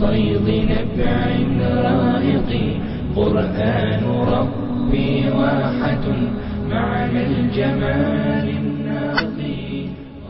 فيض نبع رائق قرآن ربي واحة معنى الجمال الناقي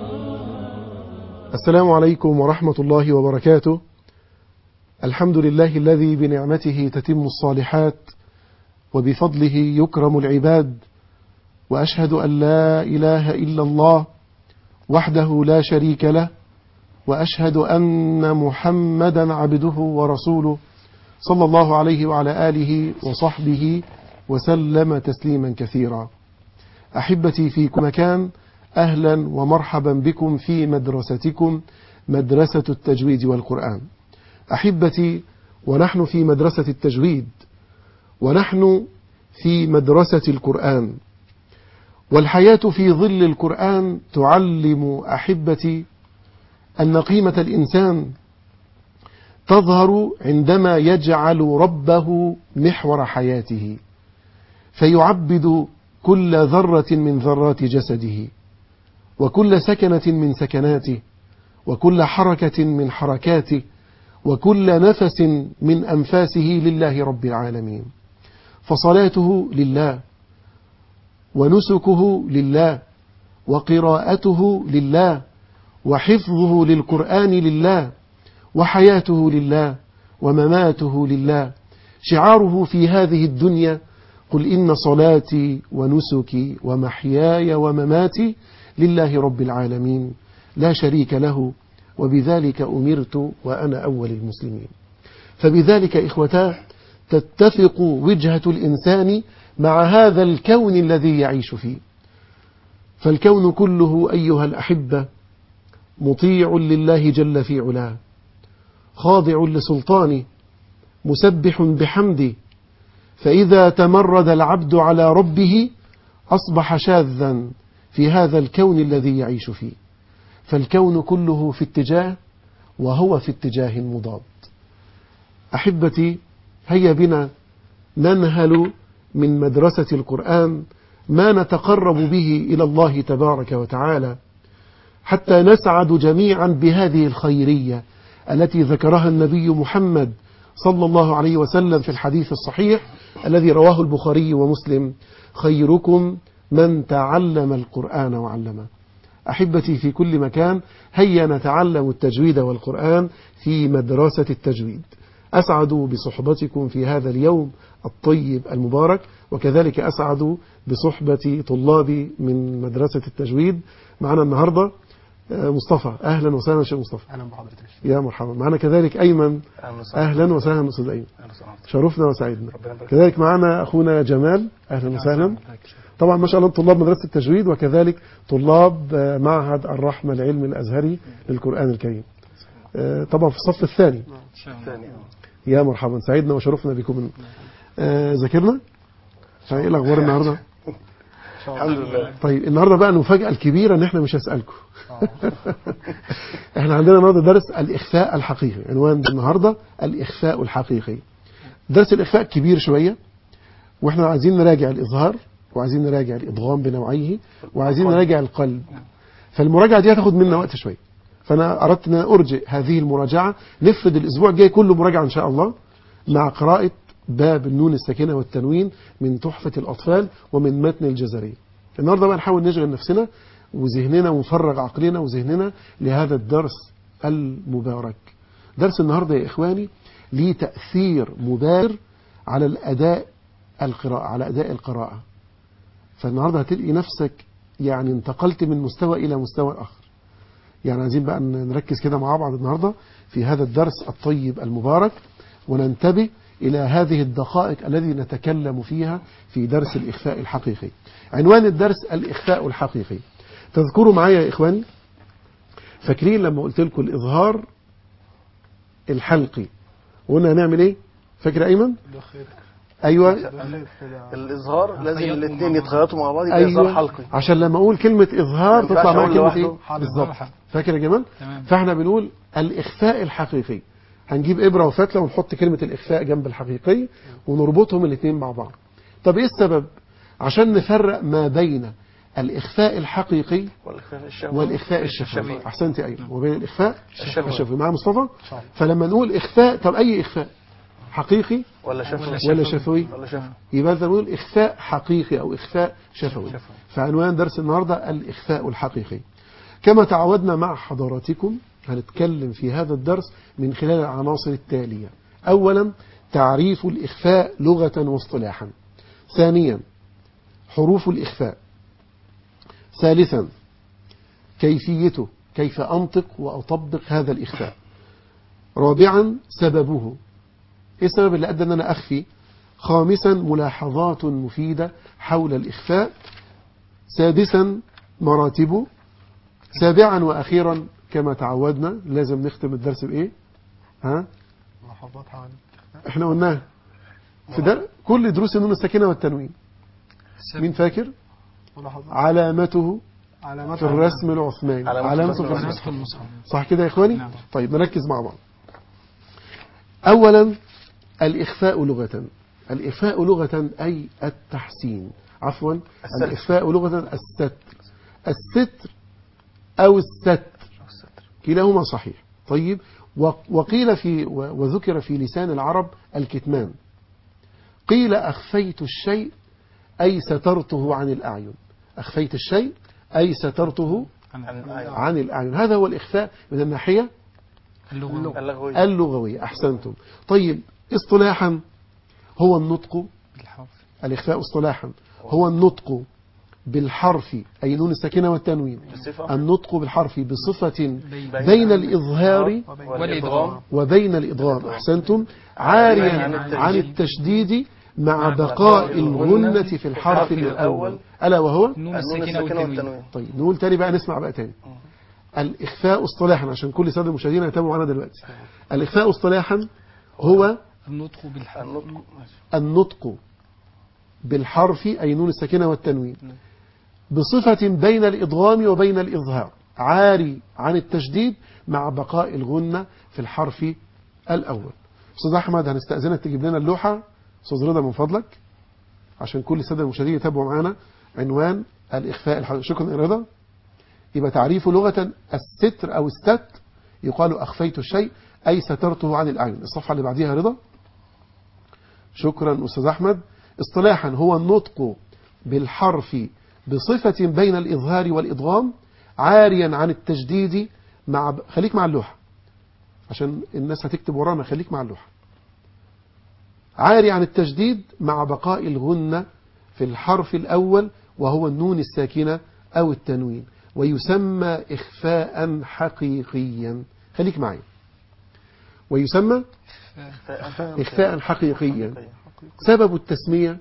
السلام عليكم ورحمة الله وبركاته الحمد لله الذي بنعمته تتم الصالحات وبفضله يكرم العباد وأشهد أن لا إله إلا الله وحده لا شريك له وأشهد أن محمدا عبده ورسوله صلى الله عليه وعلى آله وصحبه وسلم تسليما كثيرا أحبتي في كل مكان أهلا ومرحبا بكم في مدرستكم مدرسة التجويد والقرآن أحبتي ونحن في مدرسة التجويد ونحن في مدرسة القرآن والحياة في ظل القرآن تعلم أحبتي أن قيمة الإنسان تظهر عندما يجعل ربه محور حياته فيعبد كل ذرة من ذرات جسده وكل سكنة من سكناته وكل حركة من حركاته وكل نفس من أنفاسه لله رب العالمين فصلاته لله ونسكه لله وقراءته لله وحفظه للقرآن لله وحياته لله ومماته لله شعاره في هذه الدنيا قل إن صلاتي ونسكي ومحياي ومماتي لله رب العالمين لا شريك له وبذلك أمرت وأنا أول المسلمين فبذلك إخوتاه تتفق وجهة الإنسان مع هذا الكون الذي يعيش فيه فالكون كله أيها الأحبة مطيع لله جل في علاه خاضع لسلطانه مسبح بحمده فإذا تمرد العبد على ربه أصبح شاذا في هذا الكون الذي يعيش فيه فالكون كله في اتجاه وهو في اتجاه مضاد أحبتي هيا بنا ننهل من مدرسة القرآن ما نتقرب به إلى الله تبارك وتعالى حتى نسعد جميعا بهذه الخيرية التي ذكرها النبي محمد صلى الله عليه وسلم في الحديث الصحيح الذي رواه البخاري ومسلم خيركم من تعلم القرآن وعلمه أحبتي في كل مكان هيا نتعلم التجويد والقرآن في مدرسة التجويد أسعد بصحبتكم في هذا اليوم الطيب المبارك وكذلك أسعد بصحبة طلابي من مدرسة التجويد معنا النهاردة مصطفى أهلا وسهلا شيخ مصطفى اهلا بحضرتك يا مرحبا معنا كذلك أيمن اهلا وسهلا أهلا وسهلا أستاذ أيمن اهلا وسهلا شرفنا وسعدنا ربنا يبارك كذلك معنا أخونا جمال أهلا وسهلا طبعا ما شاء الله طلاب مدرسة التجويد وكذلك طلاب آه، معهد الرحمة العلمي الأزهري للقرآن الكريم آه، طبعا في الصف الثاني ثاني يا مرحبا سعدنا وشرفنا بكم آه، ذاكرنا ايه الاخبار النهارده الحمد لله طيب النهارده بقى المفاجاه الكبيره ان احنا مش هسالكم احنا عندنا النهارده درس الاخفاء الحقيقي عنوان النهارده الاخفاء الحقيقي درس الاخفاء كبير شويه واحنا عايزين نراجع الاظهار وعايزين نراجع الادغام بنوعيه وعايزين نراجع القلب فالمراجعه دي هتاخد منا وقت شويه فانا اردت ان ارجئ هذه المراجعه نفرد الاسبوع الجاي كله مراجعه ان شاء الله مع قراءه باب النون الساكنه والتنوين من تحفه الاطفال ومن متن الجزريه النهارده بقى نحاول نشغل نفسنا وذهننا ونفرغ عقلنا وذهننا لهذا الدرس المبارك درس النهارده يا اخواني ليه تاثير مباشر على الاداء القراءه على اداء القراءه فالنهارده هتلاقي نفسك يعني انتقلت من مستوى الى مستوى اخر يعني عايزين بقى نركز كده مع بعض النهارده في هذا الدرس الطيب المبارك وننتبه إلى هذه الدقائق الذي نتكلم فيها في درس الإخفاء الحقيقي عنوان الدرس الإخفاء الحقيقي تذكروا معايا يا إخواني فاكرين لما قلت لكم الإظهار الحلقي وقلنا هنعمل إيه فاكر أيمن أيوة الإظهار لازم الاثنين يتخيطوا مع بعض يبقى إظهار أيوة حلقي عشان لما أقول كلمة إظهار ما تطلع ينفعش معايا أقول كلمة لوحده. إيه حاضر، بالظبط حاضر. فاكر يا جمال تمام فاحنا بنقول الإخفاء الحقيقي هنجيب إبرة وفتلة ونحط كلمة الإخفاء جنب الحقيقي ونربطهم الاثنين مع بعض طب إيه السبب عشان نفرق ما بين الإخفاء الحقيقي والإخفاء الشفوي والإخفاء الشفوي أحسنت أيضا وبين الإخفاء الشفوي. الشفوي مع مصطفى فلما نقول إخفاء طب أي إخفاء حقيقي ولا شفوي ولا شفوي ولا شفوي يبقى إذا نقول إخفاء حقيقي أو إخفاء شفوي شفوي. فعنوان درس النهاردة الإخفاء الحقيقي كما تعودنا مع حضراتكم هنتكلم في هذا الدرس من خلال العناصر التالية أولا تعريف الإخفاء لغة واصطلاحا ثانيا حروف الإخفاء ثالثا كيفيته كيف أنطق وأطبق هذا الإخفاء رابعا سببه إيه السبب اللي أدى أن أنا أخفي خامسا ملاحظات مفيدة حول الإخفاء سادسا مراتبه سابعا وأخيرا كما تعودنا لازم نختم الدرس بإيه ها ملاحظات حوالي احنا قلناها في در... كل دروس النون الساكنة والتنوين مين فاكر ملاحظات علامته علامات في الرسم العثماني علامته علامته في في الرسم الرسم المصحف صح كده يا إخواني نعم. طيب نركز مع بعض أولا الإخفاء لغة الإخفاء لغة أي التحسين عفوا الستر. الإخفاء لغة الستر الستر أو الستر كلاهما صحيح طيب و- وقيل في و- وذكر في لسان العرب الكتمان قيل أخفيت الشيء أي سترته عن الأعين أخفيت الشيء أي سترته عن الآية. عن الأعين هذا هو الإخفاء من الناحية اللغة اللغوي اللغوية أحسنتم طيب اصطلاحا هو النطق بالحرف الإخفاء اصطلاحا هو النطق بالحرف أي نون الساكنة والتنوين بصفة النطق بالحرف بصفة بين بين الإظهار والإدغام وبين الإضغام أحسنتم عاريا عن التشديد مع بقاء الغنة في الحرف الأول ألا وهو نون النون الساكنة الساكنة والتنوين والتنوين طيب نقول تاني بقى نسمع بقى تاني الإخفاء اصطلاحا عشان كل سادة المشاهدين يتابعوا معنا دلوقتي الإخفاء اصطلاحا هو النطق بالحرف النطق ماشي. النطق بالحرف أي نون الساكنة والتنوين بصفة بين الإضغام وبين الإظهار عاري عن التشديد مع بقاء الغنة في الحرف الأول أستاذ أحمد هنستأذنك تجيب لنا اللوحة أستاذ رضا من فضلك عشان كل السادة المشاهدين يتابعوا معانا عنوان الإخفاء الحقيقي شكرا يا رضا يبقى تعريف لغة الستر أو الستر يقال أخفيت الشيء أي سترته عن الأعين الصفحة اللي بعديها يا رضا شكرا أستاذ أحمد اصطلاحا هو النطق بالحرف بصفة بين الإظهار والإضغام عاريا عن التجديد مع ب... خليك مع اللوحة عشان الناس هتكتب ورانا خليك مع اللوحة عاري عن التجديد مع بقاء الغنة في الحرف الأول وهو النون الساكنة أو التنوين ويسمى إخفاء حقيقيا خليك معي ويسمى إخفاء حقيقيا سبب التسمية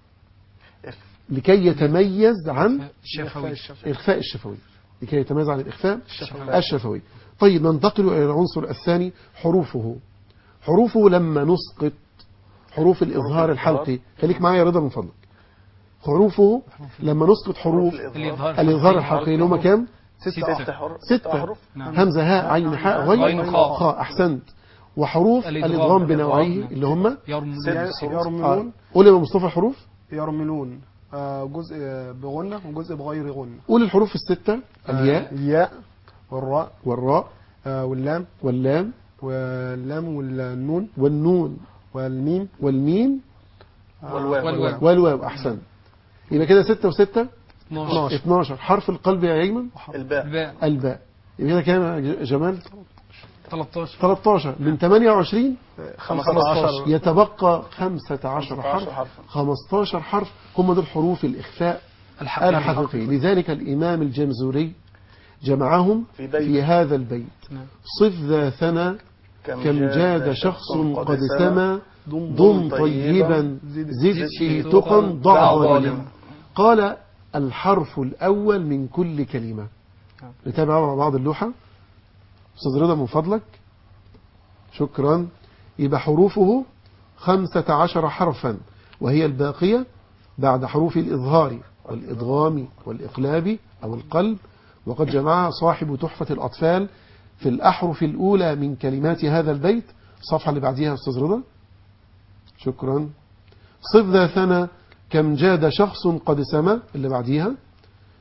لكي يتميز عن شفوي إخفاء الشفوي لكي يتميز عن الإخفاء الشفوي. الشفوي طيب ننتقل إلى العنصر الثاني حروفه حروفه لما نسقط حروف الإظهار الحلقي خليك معايا يا رضا من فضلك حروفه لما نسقط حروف الإظهار الإظهار الحلقي اللي هم كام ستة ست حروف ستة أحرف نعم. همزة هاء عين حاء غين غين خاء. خاء أحسنت وحروف الإدغام. الإدغام بنوعيه نعم. اللي هم يرمون ست حروف. آه. يرملون قول يا مصطفى الحروف يرملون آه، جزء بغنة وجزء بغير غنة قول الحروف الستة الياء آه، الياء والراء والراء آه، واللام واللام واللام والنون والنون والميم والميم والواو والواو. والواو أحسن يبقى كده ستة وستة 12 12 حرف القلب يا أيمن الباء الباء الباء يبقى كده كام يا ج- جمال 13 13 من 28 15 يتبقى 15 15 حرف حرفا 15 حرف هم دول حروف الإخفاء الحقيقي الحقيقي لذلك الإمام الجمزوري جمعهم في بيت. في هذا البيت نعم. صف ذا ثنا كم جاد شخص قد سما ضم طيبا زد في تقا ضع ظالما قال الحرف الأول من كل كلمة نعم. نتابع مع بعض اللوحة أستاذ رضا من فضلك شكرا يبقى حروفه خمسة عشر حرفا وهي الباقية بعد حروف الإظهار والإضغام والإقلاب أو القلب وقد جمع صاحب تحفة الأطفال في الأحرف الأولى من كلمات هذا البيت الصفحة اللي بعديها يا أستاذ رضا شكرا صف ذا ثنا كم جاد شخص قد سما اللي بعديها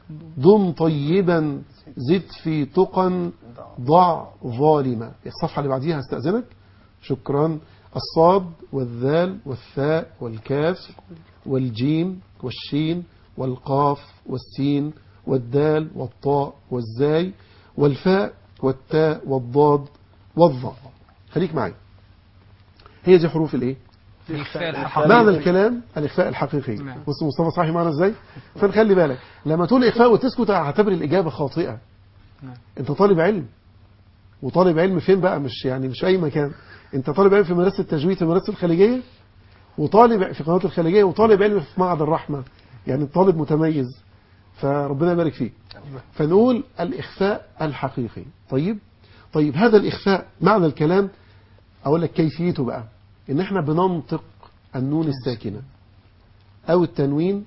دم طيبا زد في تقى ضع ظالما الصفحة اللي بعديها هستأذنك شكرا الصاد والذال والثاء والكاف والجيم والشين والقاف والسين والدال والطاء والزاي والفاء والتاء والضاد والظاء خليك معي هي دي حروف الايه الإخفاء الحقيقي معنى الكلام الإخفاء الحقيقي نعم. بص مصطفى صحيح معنا ازاي فنخلي بالك لما تقول إخفاء وتسكت هعتبر الإجابة خاطئة نعم. أنت طالب علم وطالب علم فين بقى مش يعني مش في أي مكان أنت طالب علم في مدرسة التجويد في مدرسة الخليجية وطالب في قناة الخليجية وطالب علم في معهد الرحمة يعني طالب متميز فربنا يبارك فيك فنقول الإخفاء الحقيقي طيب طيب هذا الإخفاء معنى الكلام أقول لك كيفيته بقى إن إحنا بننطق النون الساكنة أو التنوين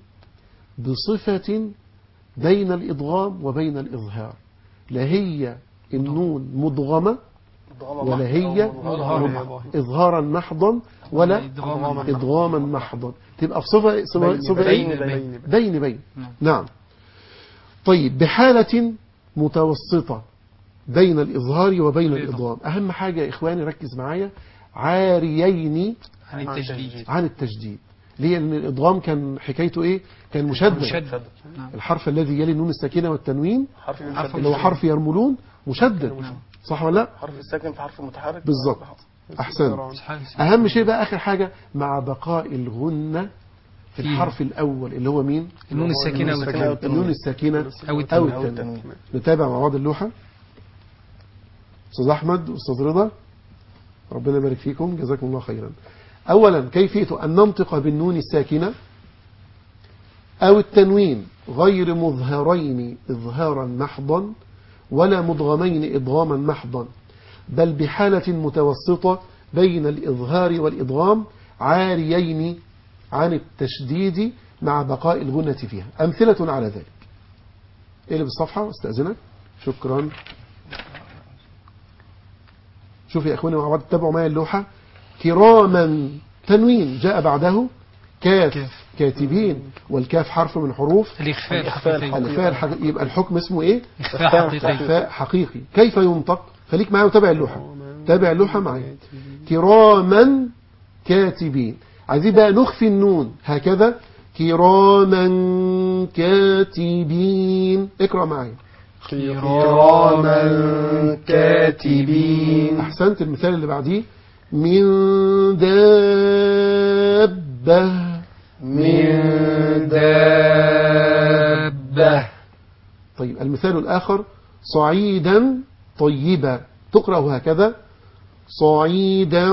بصفة بين الإضغام وبين الإظهار لا هي النون مدغمة ولا هي مظهر. إظهارا محضا ولا إدغاما محضا. إدغاما محضا تبقى في صفة صفة, صفة بين- إيه؟ بين. بين بين نعم. نعم طيب بحالة متوسطة بين الإظهار وبين الإضغام أهم حاجة يا إخواني ركز معايا عاريين عن التجديد عن التجديد ليه لأن الإضغام كان حكايته إيه كان مشدد مشدد نعم الحرف الذي يلي النون الساكنة والتنوين حرف حرف مشدد اللي هو حرف يرملون مشدد نعم. صح ولا لا حرف الساكن في حرف متحرك بالظبط أحسن صحيح. أهم شيء بقى آخر حاجة مع بقاء الغنة في فيه. الحرف الأول اللي هو مين النون الساكنة الساكنة والتنوين النون الساكنة أو أو التنوين أو التنوين التنوين نتابع مع بعض اللوحة أستاذ أحمد وأستاذ رضا ربنا يبارك فيكم جزاكم الله خيرا أولا كيفية أن ننطق بالنون الساكنة أو التنوين غير مظهرين إظهارا محضا ولا مدغمين إدغاما محضا بل بحالة متوسطة بين الإظهار والإدغام عاريين عن التشديد مع بقاء الغنة فيها أمثلة على ذلك اقلب الصفحة واستأذنك شكرا شوف يا اخواني مع بعض تتابعوا معايا اللوحة كراما تنوين جاء بعده كاف كاف. كاتبين والكاف حرف من حروف الإخفاء الإخفاء الحقيقي الإخفاء الحقيقي يبقى الحكم اسمه ايه إخفاء حقيقي إخفاء حقيقي كيف ينطق خليك معايا وتابع اللوحة تابع اللوحة معايا كراما كاتبين عايزين بقى نخفي النون هكذا كراما كاتبين اقرأ معايا كراما كاتبين أحسنت المثال اللي بعديه من دابة من دابة طيب المثال الآخر صعيدا طيبا تقرأ هكذا صعيدا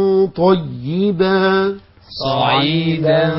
طيبا صعيدا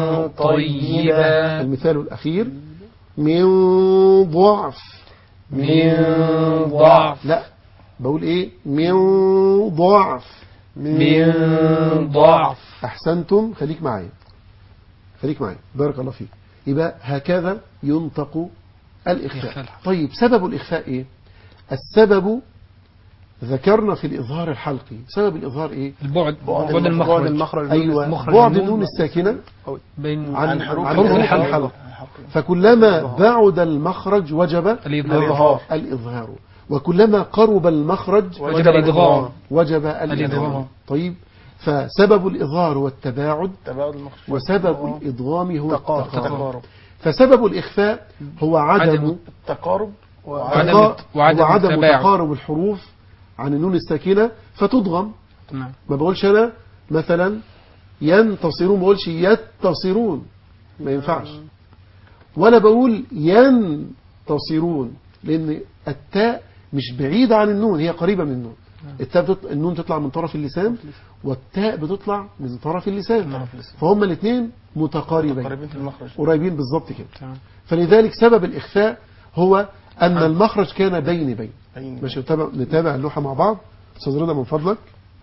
طيبا المثال الأخير من ضعف من ضعف لا بقول ايه من ضعف من ضعف احسنتم خليك معايا خليك معايا بارك الله فيك يبقى هكذا ينطق الإخفاء الإخفاء الحقيقي. طيب سبب الإخفاء إيه السبب ذكرنا في الإظهار الحلقي سبب الإظهار إيه البعد بعد بعد المخرج. المخرج أيوة مخرج بعد النون. النون الساكنة بين عن, حروف عن حروف حروف الحلق. الحلق فكلما بعد المخرج وجب الإظهار الإظهار وكلما قرب المخرج وجب الإدغام وجب الإدغام الإدغام. طيب فسبب الإظهار هو التباعد تباعد المخرج وسبب الإدغام هو تقارب التقارب تقارب فسبب الإخفاء هو عدم عدم تقارب وعدم تقا- وعدم وعدم التباعد. تقارب الحروف عن النون الساكنة فتضغم نعم ما بقولش أنا مثلا ينتصرون ما بقولش يتصرون ما ينفعش ولا بقول ينتصرون لأن التاء مش بعيدة عن النون هي قريبة من النون التاء بتط... النون تطلع من طرف اللسان والتاء بتطلع من طرف اللسان طرف اللسان. فهم الاثنين متقاربين قريبين في المخرج قريبين بالظبط كده تمام فلذلك سبب الإخفاء هو أن المخرج كان بين بين بين ماشي نتابع, نتابع اللوحة مع بعض أستاذ رضا من فضلك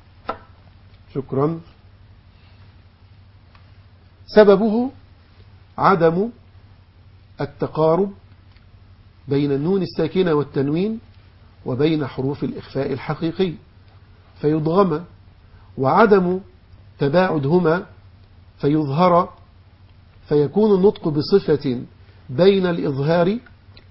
شكرا سببه عدم التقارب بين النون الساكنة والتنوين وبين حروف الإخفاء الحقيقي فيضغم وعدم تباعدهما فيظهر فيكون النطق بصفة بين الإظهار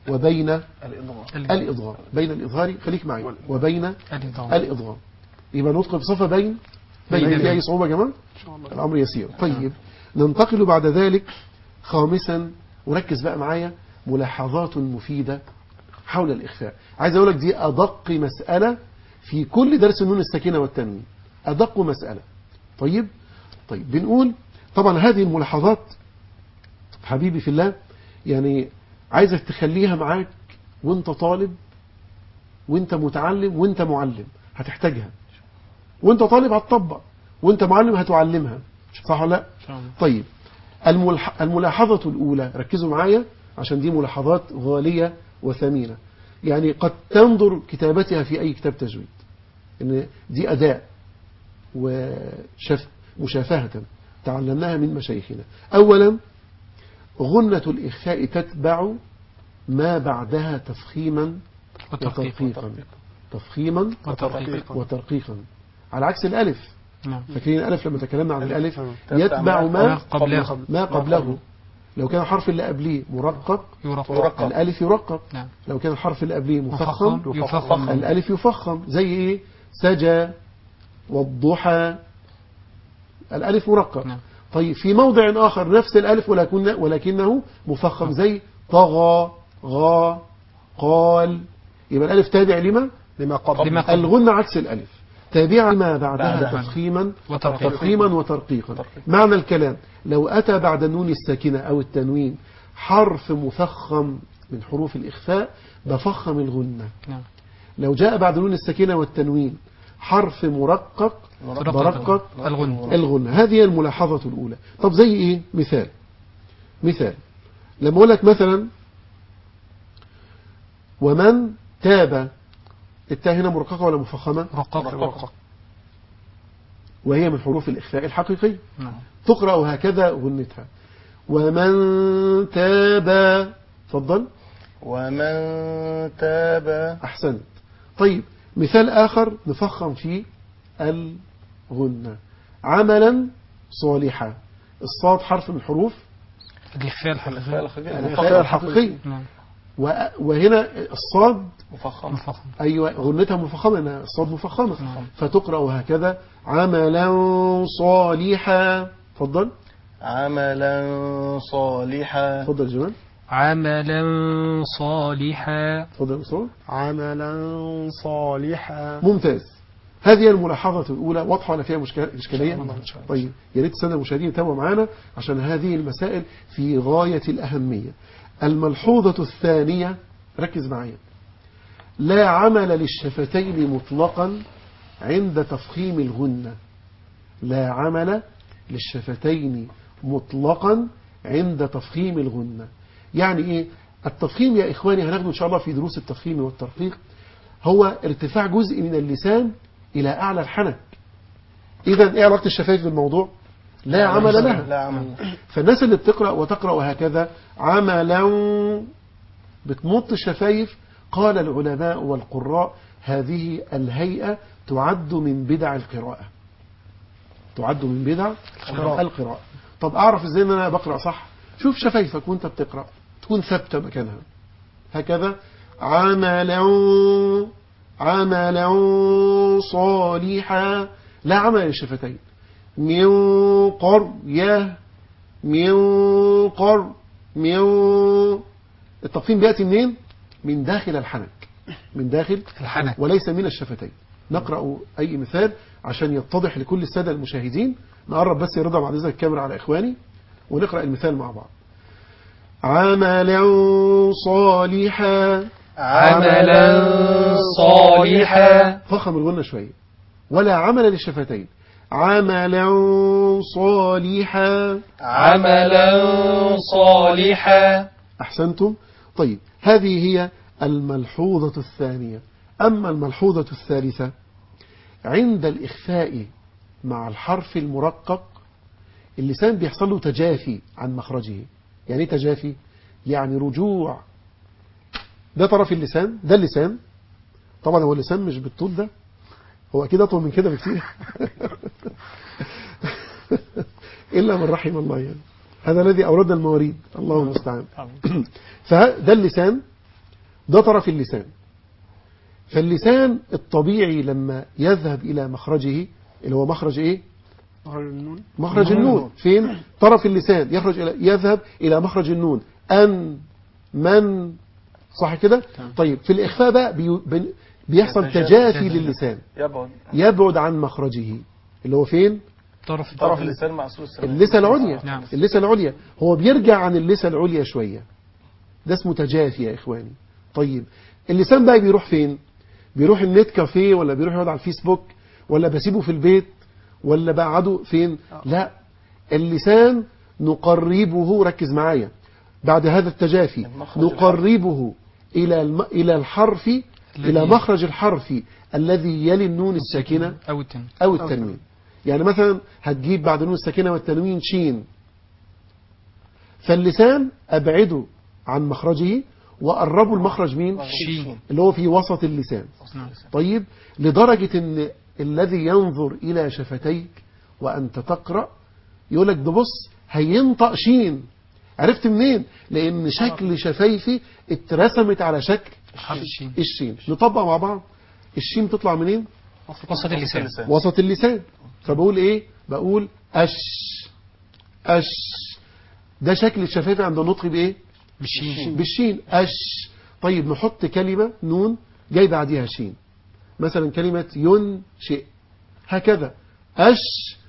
وبين الإضغام الإضغام بين الإظهار خليك معي وبين الإضغام الإضغام يبقى نطق بصفة بين بين بين. في أي صعوبة يا جماعة إن شاء الله الأمر يسير طيب ننتقل بعد ذلك خامسا وركز بقى معايا ملاحظات مفيدة حول الإخفاء عايز أقول لك دي أدق مسألة في كل درس النون الساكنة والتنوين أدق مسألة طيب طيب بنقول طبعا هذه الملاحظات حبيبي في الله يعني عايزك تخليها معاك وانت طالب وانت متعلم وانت معلم هتحتاجها وانت طالب هتطبق وانت معلم هتعلمها صح ولا لا طيب الملح... الملاحظة الأولى ركزوا معايا عشان دي ملاحظات غالية وثمينة يعني قد تنظر كتابتها في أي كتاب تجويد إن دي أداء وشف... مشافهة تعلمناها من مشايخنا أولا غنة الإخفاء تتبع ما بعدها تفخيما وترقيق وترقيقا تفخيما وترقيق وترقيقا على عكس الألف نعم فاكرين الألف لما تكلمنا عن الألف تتبع يتبع ما ما قبله ما قبله لو كان الحرف اللي قبليه مرقق يرقق الألف يرقق نعم لو كان الحرف اللي قبليه مفخم مفخم يفخم الألف يفخم زي إيه سجى والضحى الألف مرقق نعم طيب في موضع آخر نفس الألف ولكن ولكنه مفخم زي طغى غا قال يبقى الألف تابع لما لما قبل لما قبل الغنة عكس الألف تابعة ما بعدها بعدها. تفخيما وترقيق تفخيما وترقيقا معنى الكلام لو أتى بعد النون الساكنة أو التنوين حرف مفخم من حروف الإخفاء بفخم الغنة نعم لو جاء بعد النون الساكنة والتنوين حرف مرقق برقق الغن الغنة هذه هي الملاحظة الأولى طب زي إيه مثال مثال لما أقول لك مثلا ومن تاب التاء هنا مرققة ولا مفخمة رقق وهي من حروف الإخفاء الحقيقي نعم تقرأ هكذا غنتها ومن تاب تفضل ومن تاب أحسنت طيب مثال آخر نفخم فيه الغنة عملا صالحا الصاد حرف من حروف الإخفاء الحقيقي الإخفاء الحقيقي نعم و- وهنا الصاد مفخم مفخم أيوة غنتها مفخمة لأن الصاد مفخمة نعم. فتقرأ هكذا عملا صالحا تفضل عملا صالحا تفضل جمال عملا صالحا تفضل أسرار عملا صالحا ممتاز هذه الملاحظة الأولى واضحة ولا فيها مشكلة إشكالية؟ الله، إن شاء الله. طيب يا ريت السادة المشاهدين يتابعوا معانا عشان هذه المسائل في غاية الأهمية الملحوظة الثانية ركز معايا لا عمل للشفتين مطلقا عند تفخيم الغنة لا عمل للشفتين مطلقا عند تفخيم الغنة يعني ايه التفخيم يا إخواني هناخده إن شاء الله في دروس التفخيم والترقيق هو ارتفاع جزء من اللسان إلى أعلى الحنك إذا إيه علاقة الشفايف بالموضوع لا عمل لها لا عمل فالناس اللي بتقرأ وتقرأ هكذا عملا بتمط الشفايف قال العلماء والقراء هذه الهيئة تعد من بدع القراءة تعد من بدع القراءة. القراءة طب أعرف إزاي أن أنا بقرأ صح شوف شفايفك وانت بتقرأ تكون ثابتة مكانها هكذا عملا عملا صالحا لا عمل للشفتين من قرية من قر من التفخيم بيأتي منين من داخل الحنك من داخل الحنك وليس من الشفتين نقرأ أي مثال عشان يتضح لكل السادة المشاهدين نقرب بس يرضى بعد ذلك الكاميرا على إخواني ونقرأ المثال مع بعض عملا صالحا عملا صالحا فخم الغنة شوية ولا عمل للشفتين عملا صالحا عملا صالحا أحسنتم طيب هذه هي الملحوظة الثانية أما الملحوظة الثالثة عند الإخفاء مع الحرف المرقق اللسان بيحصل له تجافي عن مخرجه يعني ايه تجافي يعني رجوع ده طرف اللسان ده اللسان طبعا هو اللسان مش بالطول ده هو أكيد أطول من كده بكتير إلا من رحم الله يعني هذا الذي أورد المواريد الله المستعان فده اللسان ده طرف اللسان فاللسان الطبيعي لما يذهب إلى مخرجه اللي هو مخرج إيه مخرج النون مخرج النون فين طرف اللسان يخرج إلى يذهب إلى مخرج النون أن من صح كده طيب في الإخفاء بقى بي بي- بيحصل يتجافى. تجافي للسان يبعد يبعد عن مخرجه اللي هو فين طرف طرف اللسان مع أصول السماء اللسة العليا نعم. اللسة العليا هو بيرجع عن اللسة العليا شوية ده اسمه تجافي يا إخواني طيب اللسان بقى بيروح فين بيروح النت كافيه ولا بيروح يقعد على الفيسبوك ولا بسيبه في البيت ولا بقعده فين لا اللسان نقربه ركز معايا بعد هذا التجافي المخرج نقربه إلى الم... إلى الحرف إلى الذي- مخرج الحرف الذي يلي النون الساكنة أو التن أو التنوين يعني مثلا هتجيب بعد نون الساكنة والتنوين شين فاللسان أبعده عن مخرجه وقربه المخرج مين شين اللي هو في وسط اللسان نعم. طيب لدرجة ان الذي ينظر إلى شفتيك وأنت تقرأ يقول لك ده بص هينطق شين عرفت منين لأن شكل شفايفي اترسمت على شكل حرف الشين الشين نطبق مع بعض الشين تطلع منين وسط اللسان اللسان. وسط اللسان فبقول ايه بقول اش اش ده شكل الشفايف عند النطق بايه بالشين بالشين اش طيب نحط كلمة نون جاي بعديها شين مثلا كلمة ينشئ هكذا اش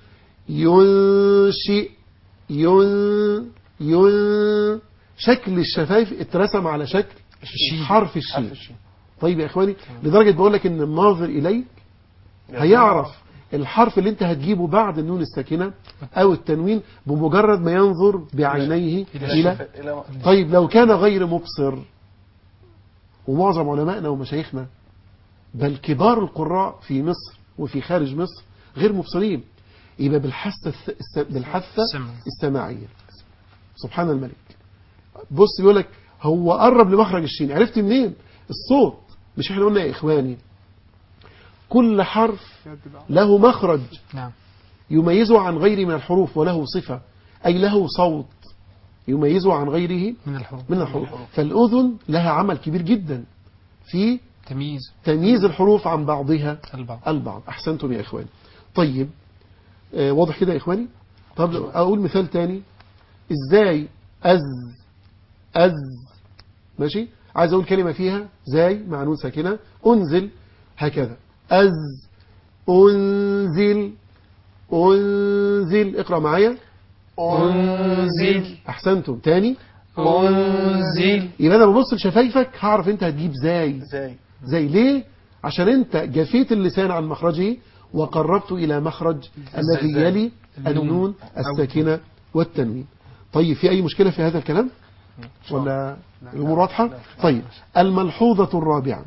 ينشئ ين ين شكل الشفايف اترسم على شكل الشين. حرف الشين حرف الشين. طيب يا اخواني لدرجة بقول لك ان الناظر اليك هيعرف الحرف اللي انت هتجيبه بعد النون الساكنة او التنوين بمجرد ما ينظر بعينيه إلى الى الشفا- إلى طيب لو كان غير مبصر ومعظم علمائنا ومشايخنا بل كبار القراء في مصر وفي خارج مصر غير مبصرين يبقى بالحاسة الث- الس- بالحاسة السمع. السماعية سبحان الملك بص بيقول لك هو قرب لمخرج الشين عرفت منين الصوت مش احنا قلنا يا اخواني كل حرف يتبع. له مخرج نعم يميزه عن غيره من الحروف وله صفة أي له صوت يميزه عن غيره من الحروف من الحروف فالأذن لها عمل كبير جدا في تمييز تمييز الحروف عن بعضها البعض البعض أحسنتم يا إخواني طيب آه واضح كده يا إخواني طب لو أقول مثال تاني إزاي أز أز ماشي عايز أقول كلمة فيها زاي مع نون ساكنة أنزل هكذا أز أنزل أنزل اقرأ معايا أنزل أحسنتم تاني أنزل يبقى أنا ببص لشفايفك هعرف أنت هتجيب زاي ازاي زي ليه عشان انت جفيت اللسان عن مخرجه وقربته الى مخرج الذي زي. يلي النون الساكنة والتنوين طيب في اي مشكلة في هذا الكلام ولا الامور واضحة طيب الملحوظة الرابعة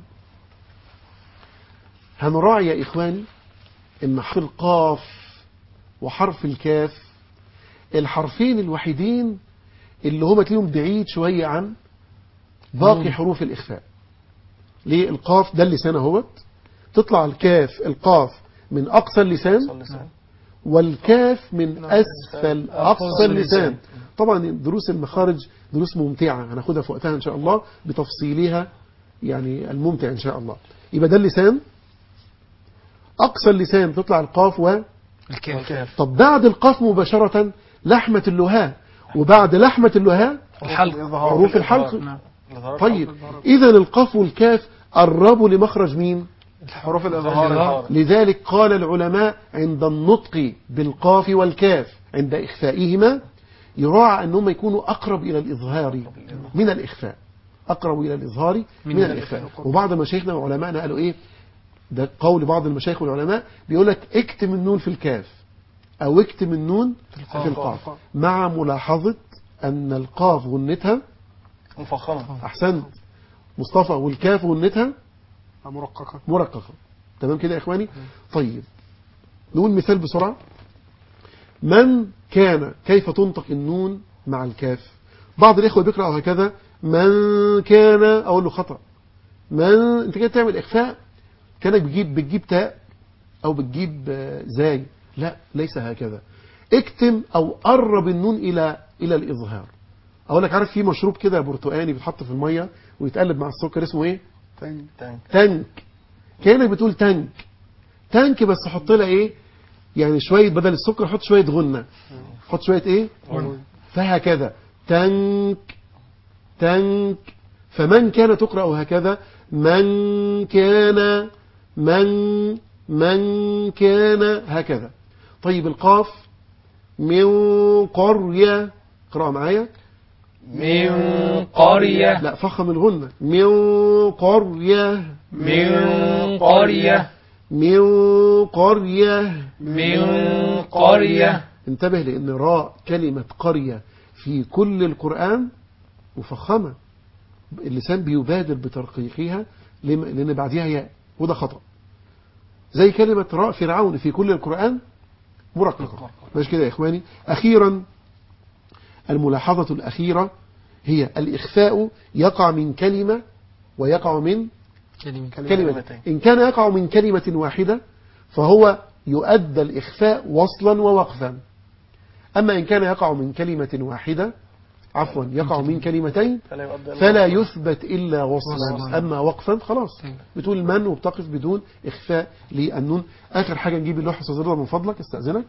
هنراعي يا اخواني ان حرف القاف وحرف الكاف الحرفين الوحيدين اللي هما تلاقيهم بعيد شوية عن باقي حروف الإخفاء ليه القاف ده اللسان اهوت تطلع الكاف القاف من أقصى اللسان صلى اللسان والكاف من أسفل أقصى اللسان طبعا دروس المخارج دروس ممتعة هناخدها في وقتها إن شاء الله بتفصيلها يعني الممتع إن شاء الله يبقى ده اللسان أقصى اللسان تطلع القاف و الكاف والكاف طب بعد القاف مباشرة لحمة اللهاء وبعد لحمة اللهاء الحلق حروف الحلق نعم الإظهار طيب إذا القاف والكاف قربوا لمخرج مين حروف الإظهار الإظهار لذلك قال العلماء عند النطق بالقاف والكاف عند إخفائهما يراعى أنهم يكونوا أقرب إلى الإظهار من الإخفاء أقرب إلى الإظهار من, من الإخفاء وبعض مشايخنا وعلمائنا قالوا إيه ده قول بعض المشايخ والعلماء بيقول لك اكتم النون في الكاف أو اكتم النون في القاف مع ملاحظة أن القاف غنتها مفخمة أحسنت مصطفى والكاف غنتها مرققة مرققة تمام كده يا إخواني طيب نقول مثال بسرعة من كان كيف تنطق النون مع الكاف بعض الإخوة بيقرأ هكذا من كان أقول له خطأ من أنت كده تعمل إخفاء كانك بتجيب بتجيب تاء أو بتجيب آه، زاي لا ليس هكذا اكتم أو قرب النون إلى إلى الإظهار اقول لك عارف في مشروب كده برتقاني بيتحط في الميه ويتقلب مع السكر اسمه ايه تاني تانك تانك كانك بتقول تانك تانك بس حط لها ايه يعني شويه بدل السكر حط شويه غنه حط شويه ايه فهكذا تنك تنك فمن كان تقرأ هكذا من كان من من كان هكذا طيب القاف من قرية اقرأ معايا من قرية لا فخم الغنة من قرية من قرية من قرية من قرية انتبه لأن راء كلمة قرية في كل القرآن مفخمة اللسان بيبادر بترقيقها لم- لأن بعدها ياء وده خطأ زي كلمة راء فرعون في كل القرآن مرققة مش كده يا إخواني أخيرا الملاحظة الأخيرة هي الإخفاء يقع من كلمة ويقع من كلمة كلمة كلمتين. إن كان يقع من كلمة واحدة فهو يؤدى الإخفاء وصلا ووقفا أما إن كان يقع من كلمة واحدة عفوا يقع من كلمتين فلا يؤدى فلا يثبت إلا وصلا وصلاً. أما وقفا خلاص طيب. بتقول من وبتقف بدون إخفاء للنون آخر حاجة نجيب اللوحة أستاذ رضا من فضلك استأذنك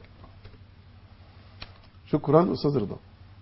شكرا أستاذ رضا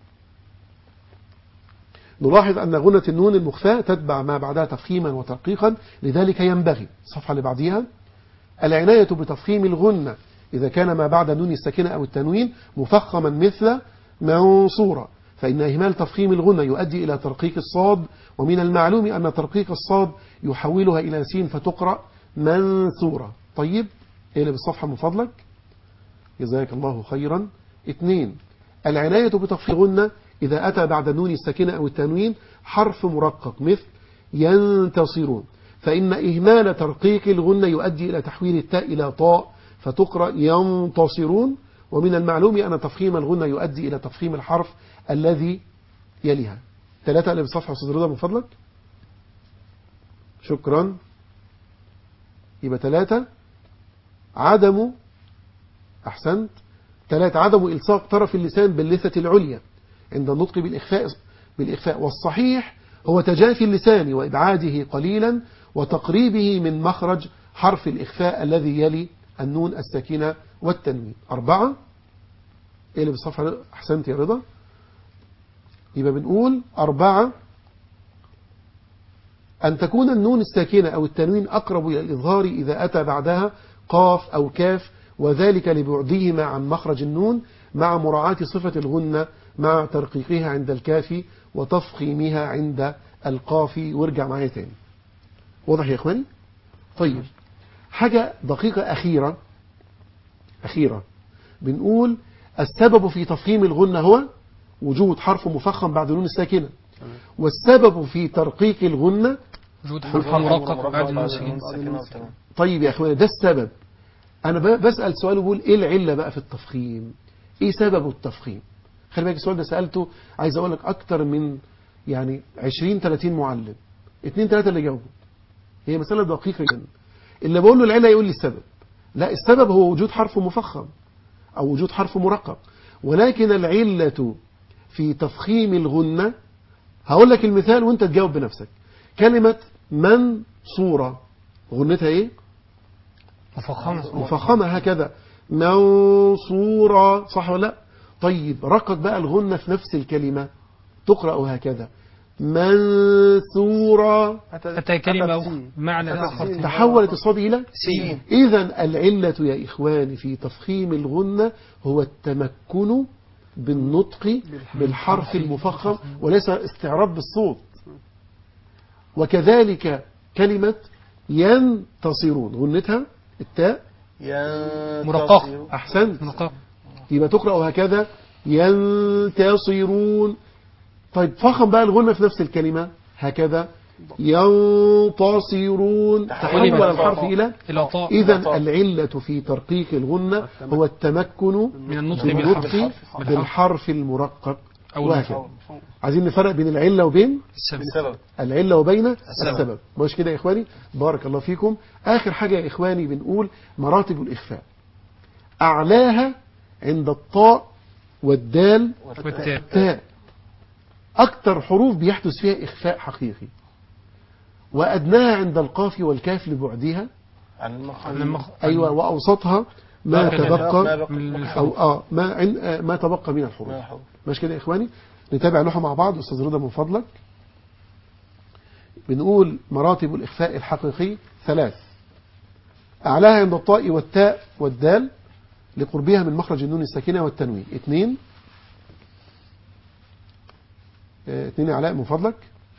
نلاحظ أن غنة النون المخفاة تتبع ما بعدها تفخيما وترقيقا لذلك ينبغي الصفحة اللي بعديها العناية بتفخيم الغنة إذا كان ما بعد النون الساكنة أو التنوين مفخما مثل منصورة فإن إهمال تفخيم الغنة يؤدي إلى ترقيق الصاد ومن المعلوم أن ترقيق الصاد يحولها إلى سين فتقرأ منصورة طيب اقلب الصفحة من فضلك جزاك الله خيرا اثنين العناية بتفخيم الغنة إذا أتى بعد النون الساكنة أو التنوين حرف مرقق مثل ينتصرون فإن إهمال ترقيق الغنة يؤدي إلى تحويل التاء إلى طاء فتقرأ ينتصرون ومن المعلوم أن تفخيم الغنة يؤدي إلى تفخيم الحرف الذي يليها ثلاثة قلب الصفحة أستاذ رضا من فضلك شكرا يبقى ثلاثة عدم أحسنت ثلاثة عدم إلصاق طرف اللسان باللثة العليا عند النطق بالإخفاء بالإخفاء والصحيح هو تجافي اللسان وإبعاده قليلا وتقريبه من مخرج حرف الإخفاء الذي يلي النون الساكنة والتنوين أربعة اقلب الصفحة أحسنت يا رضا يبقى بنقول أربعة أن تكون النون الساكنة أو التنوين أقرب إلى الإظهار إذا أتى بعدها قاف أو كاف وذلك لبعدهما عن مخرج النون مع مراعاة صفة الغنة مع ترقيقها عند الكاف وتفخيمها عند القاف وارجع معايا تاني واضح يا إخواني طيب حاجة دقيقة أخيرة أخيرة بنقول السبب في تفخيم الغنة هو وجود حرف مفخم بعد نون الساكنة والسبب في ترقيق الغنة وجود حرف مرقق بعد النسخين طيب يا اخوانا ده السبب انا ب- بسأل سؤال وبقول ايه العلة بقى في التفخيم ايه سبب التفخيم خلي بالك السؤال ده سألته عايز اقول لك اكتر من يعني 20 30 معلم اتنين ثلاثة اللي جاوبوا هي مسألة دقيقة جدا اللي بقول له العلة يقول لي السبب لا السبب هو وجود حرف مفخم او وجود حرف مرقق ولكن العلة في تفخيم الغنة هقول لك المثال وانت تجاوب بنفسك كلمة من صورة غنتها ايه مفخمة مفخمة هكذا منصورة صح ولا لا طيب رقق بقى الغنة في نفس الكلمة تقرأ هكذا منصورة أتى كلمة معنى آخر تحولت الصاد إلى سين إذا العلة يا إخواني في تفخيم الغنة هو التمكن بالنطق بالحرف المفخم وليس استعراض بالصوت وكذلك كلمة ينتصرون غنتها التاء مرققة. أحسنت مرقق يبقى تقرأ هكذا ينتصرون طيب فخم بقى الغنة في نفس الكلمة هكذا ينتصرون تحول قلبت. الحرف إلى إلى طاء إذا العلة في ترقيق الغنة هو التمكن من النطق بالنطق بالحرف بالحرف المرقق أو وهكذا المفخم. عايزين نفرق بين العلة وبين السبب السبب العلة وبين السبب. السبب مش كده يا إخواني بارك الله فيكم آخر حاجة يا إخواني بنقول مراتب الإخفاء أعلاها عند الطاء والدال والتاء تاء أكثر حروف بيحدث فيها إخفاء حقيقي وأدناها عند القاف والكاف لبعدها عن المخرج من المخ... أيوة وأوسطها ما باقي تبقى ما بقى من أو الحروف آه ما عن آه ما تبقى من الحروف ما حروف. ماشي كده يا إخواني نتابع لوحة مع بعض أستاذ رضا من فضلك بنقول مراتب الإخفاء الحقيقي ثلاث أعلاها عند الطاء والتاء والدال لقربها من مخرج النون الساكنة والتنوين اثنين آه، اثنين يا علاء من فضلك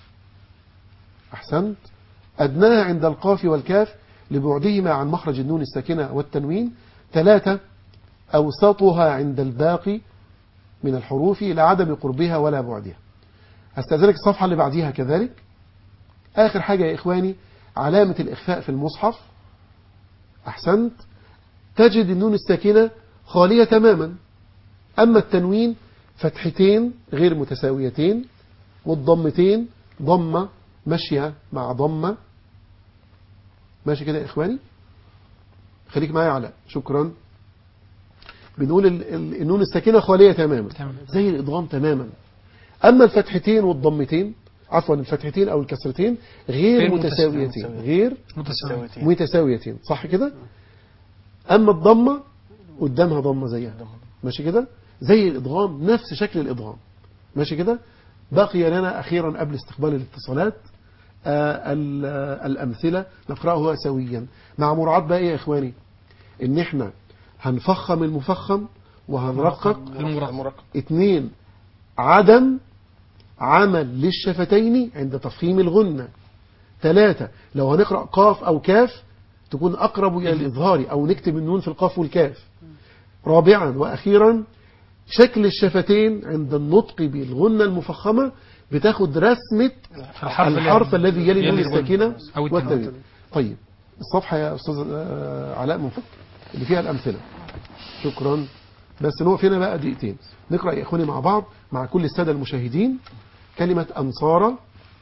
أحسنت أدناها عند القاف والكاف لبعدهما عن مخرج النون الساكنة والتنوين ثلاثة أوسطها عند الباقي من الحروف لعدم قربها ولا بعدها أستأذنك الصفحة اللي بعديها كذلك آخر حاجة يا إخواني علامة الإخفاء في المصحف أحسنت تجد النون الساكنة خالية تماما أما التنوين فتحتين غير متساويتين والضمتين ضمة ماشية مع ضمة ماشي كده يا إخواني خليك معايا علاء شكرا بنقول ال- ال- النون الساكنة خالية تماما تمام. زي الإضغام تماما أما الفتحتين والضمتين عفوا الفتحتين أو الكسرتين غير غير متساويتين متساويتين. غير متساوي متساويتين. متساويتين صح كده أما الضمة قدامها ضمة زيها ماشي كده زي الإضغام نفس شكل الإضغام ماشي كده بقي لنا أخيرا قبل استقبال الاتصالات آه ال- آه، الأمثلة نقرأها سويا مع مراعاة بقى إيه يا إخواني إن إحنا هنفخم المفخم وهنرقق المرقق المرقق اثنين عدم عمل للشفتين عند تفخيم الغنة ثلاثة لو هنقرأ قاف أو كاف تكون أقرب إلى الإظهار أو نكتب النون في القاف والكاف رابعا وأخيرا شكل الشفتين عند النطق بالغنة المفخمة بتاخد رسمة الحرف الحرف الذي يلي النون الغنة. الساكنة أو التنوين. والتنوين طيب الصفحة يا أستاذ آه، علاء من فضلك اللي فيها الأمثلة شكرا بس نقف هنا بقى دقيقتين نقرأ يا إخواني مع بعض مع كل السادة المشاهدين كلمة أنصارا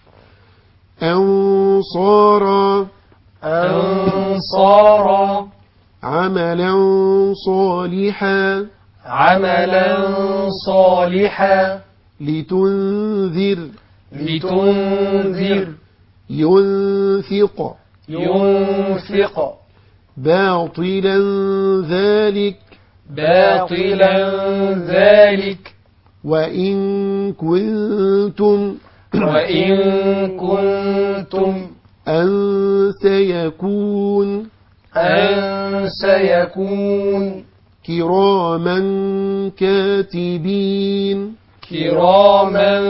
أنصارا أنصارا عملا صالحا عملا صالحا لتنذر لتنذر ينفق ينفق باطلا ذلك باطلا ذلك وإن كنتم وإن كنتم أن سيكون أن سيكون كراما كاتبين كراما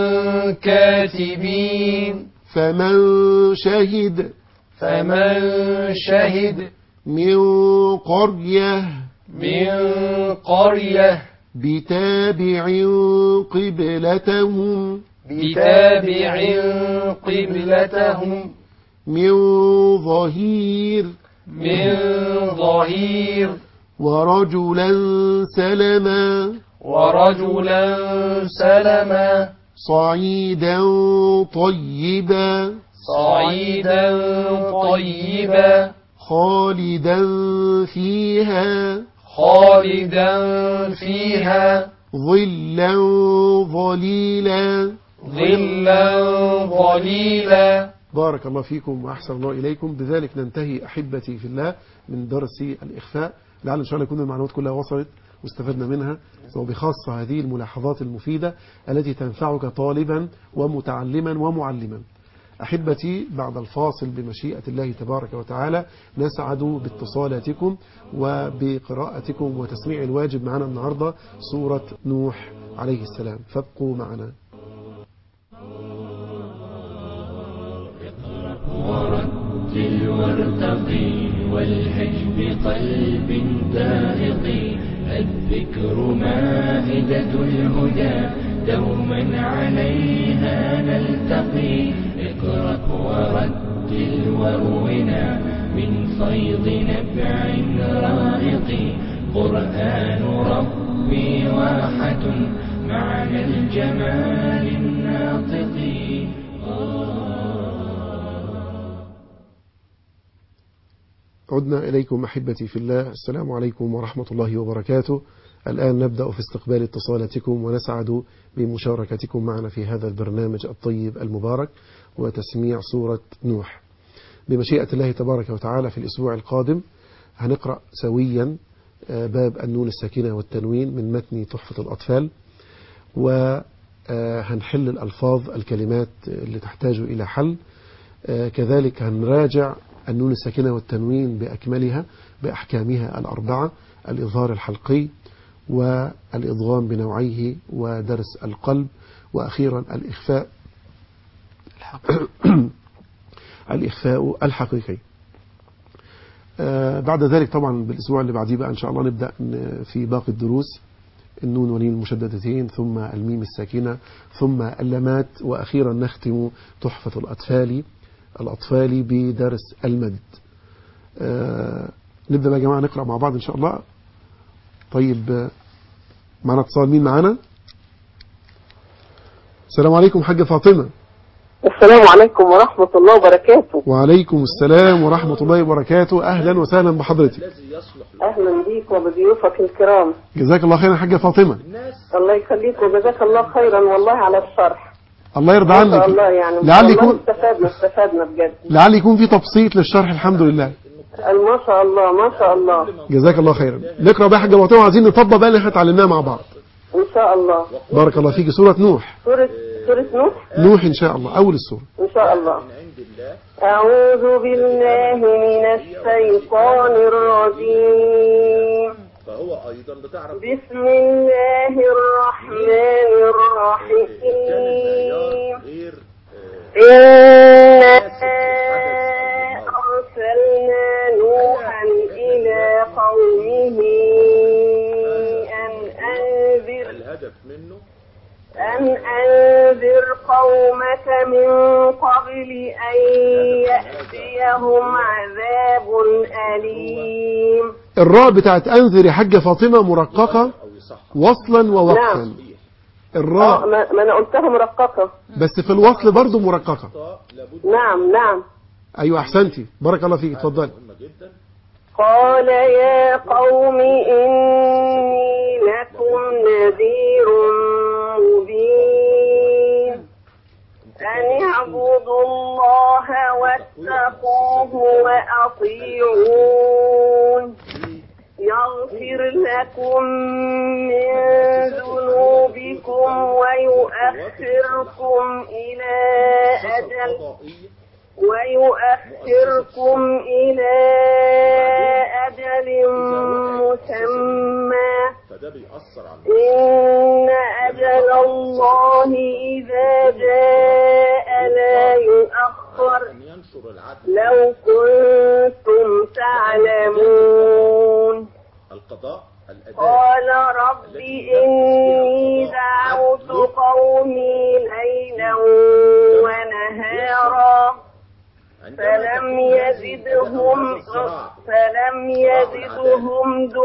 كاتبين فمن شهد فمن شهد من قرية من قرية بتابع قبلتهم بتابع قبلتهم من ظهير من ظهير ورجلا سلما ورجلا سلما صعيدا طيبا صعيدا طيبا خالدا فيها خالدا فيها ظلا ظليلا ظلا ظليلا بارك الله فيكم وأحسن الله إليكم بذلك ننتهي أحبتي في الله من درس الإخفاء لعل إن شاء الله يكون المعلومات كلها وصلت واستفدنا منها وبخاصة هذه الملاحظات المفيدة التي تنفعك طالبا ومتعلما ومعلما أحبتي بعد الفاصل بمشيئة الله تبارك وتعالى نسعد باتصالاتكم وبقراءتكم وتسميع الواجب معنا النهاردة سورة نوح عليه السلام فابقوا معنا ورتل وارتقي والهج بقلب دائق الذكر مائدة الهدى دوما عليها نلتقي اقرأ ورتل وارونا من فيض نبع رائق قرآن ربي واحة معنى الجمال الناطق عدنا إليكم أحبتي في الله السلام عليكم ورحمة الله وبركاته الآن نبدأ في استقبال اتصالاتكم ونسعد بمشاركتكم معنا في هذا البرنامج الطيب المبارك وتسميع سورة نوح بمشيئة الله تبارك وتعالى في الأسبوع القادم هنقرأ سويا باب النون الساكنة والتنوين من متن تحفة الأطفال وهنحل الألفاظ الكلمات اللي تحتاج إلى حل كذلك هنراجع النون الساكنة والتنوين بأكملها بأحكامها الأربعة الإظهار الحلقي والإضغام بنوعيه ودرس القلب وأخيرا الإخفاء الإخفاء الحقيقي بعد ذلك طبعا بالأسبوع اللي بعديه بقى إن شاء الله نبدأ في باقي الدروس النون والميم المشددتين ثم الميم الساكنة ثم اللمات وأخيرا نختم تحفة الأطفال الأطفال بدرس المد نبدأ بقى يا جماعة نقرأ مع بعض إن شاء الله طيب معنا اتصال مين معانا السلام عليكم حاجة فاطمة السلام عليكم ورحمة الله وبركاته وعليكم السلام ورحمة الله وبركاته أهلا وسهلا بحضرتك أهلا بيك وبضيوفك الكرام جزاك الله خيرا حاجة فاطمة الله يخليك وجزاك الله خيرا والله على الشرح الله يرضى ما شاء عنك الله يعني لعل والله يكون استفدنا استفدنا بجد لعل يكون في تبسيط للشرح الحمد لله ما شاء الله ما شاء الله جزاك الله خيرا نقرأ بقى حاجة فاطمة عايزين نطبق بقى اللي احنا اتعلمناه مع بعض إن شاء الله بارك الله فيك سورة نوح سورة سورة نوح نوح إن شاء الله أول السورة إن شاء الله أعوذ بالله من الشيطان الرجيم فهو ايضا بتعرف بسم الله الرحمن الرحيم غير إنا أرسلنا نوحا إلى قومه أن أنذر الهدف منه أن أنذر قومك من قبل أن يأتيهم عذاب أليم الراء بتاعت أنذر يا حاجة فاطمة مرققة او يصح وصلا ووقفا نعم. آه، الراء ما ما أنا قلتها مرققة بس في الوصل برضو مرققة لابد نعم نعم أيوة أحسنتي بارك الله فيك اتفضل مهمة جدا قال يا قوم إني لكم نذير مبين أن اعبدوا الله واتقوه وأطيعون يغفر لكم من ذنوبكم ويؤخركم إلى أجل قضائية ويؤخركم إلى أجل مسمى فده بيأثر على إن أجل الله إذا جاء لا يؤخر ان ينشر العدل لو كنتم تعلمون القضاء الاداء قال رب إني دعوت قومي ليلا ونهارا عندما فلم تكون هذه يزدهم هذا الصراع فلم يزدهم